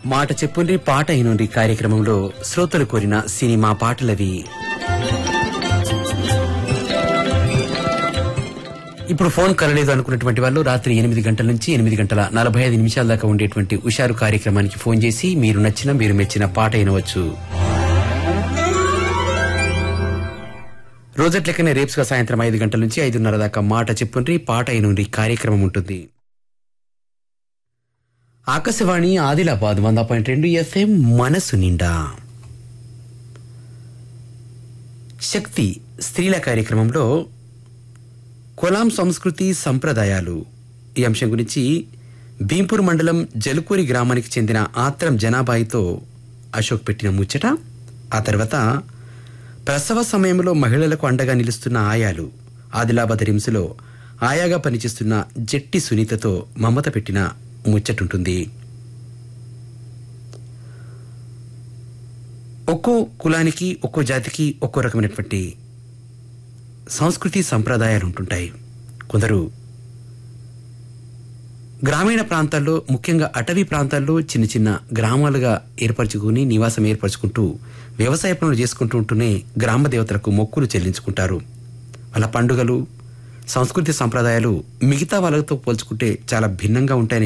మాట చెప్పుండ్రి పాట అయినుండి కార్యక్రమంలో శ్రోతలు కోరిన సినిమా పాటలవి ఇప్పుడు ఫోన్ కలలేదు అనుకున్నటువంటి వాళ్ళు రాత్రి ఎనిమిది గంటల నుంచి ఎనిమిది గంటల నలభై ఐదు నిమిషాల దాకా ఉండేటువంటి ఉషారు కార్యక్రమానికి ఫోన్ చేసి మీరు నచ్చిన మీరు మెచ్చిన పాట అయినవచ్చు రోజట్లెక్కనే రేప్స్గా సాయంత్రం ఐదు గంటల నుంచి ఐదున్నర దాకా మాట చెప్పుండ్రి పాట అయినుండి కార్యక్రమం ఉంటుంది ఆకాశవాణి ఆదిలాబాద్ వంద పాయింట్ రెండు ఎఫ్ఎం మనసు నిండా శక్తి స్త్రీల కార్యక్రమంలో కొలాం సంస్కృతి సంప్రదాయాలు ఈ అంశం గురించి భీంపూర్ మండలం జలుకూరి గ్రామానికి చెందిన ఆత్రం జనాబాయితో అశోక్ పెట్టిన ముచ్చట ఆ తర్వాత ప్రసవ సమయంలో మహిళలకు అండగా నిలుస్తున్న ఆయాలు ఆదిలాబాద్ రిమ్స్లో ఆయాగా పనిచేస్తున్న జట్టి సునీతతో మమత పెట్టిన ముచ్చటుంటుంది ఒక్కో కులానికి ఒక్కో జాతికి ఒక్కో రకమైనటువంటి సంస్కృతి సంప్రదాయాలు ఉంటుంటాయి కొందరు గ్రామీణ ప్రాంతాల్లో ముఖ్యంగా అటవీ ప్రాంతాల్లో చిన్న చిన్న గ్రామాలుగా ఏర్పరచుకుని నివాసం ఏర్పరచుకుంటూ వ్యవసాయ పనులు చేసుకుంటూ ఉంటూనే గ్రామ దేవతలకు మొక్కులు చెల్లించుకుంటారు వాళ్ళ పండుగలు సంస్కృతి సంప్రదాయాలు మిగతా వాళ్ళతో పోల్చుకుంటే చాలా భిన్నంగా ఉంటాయని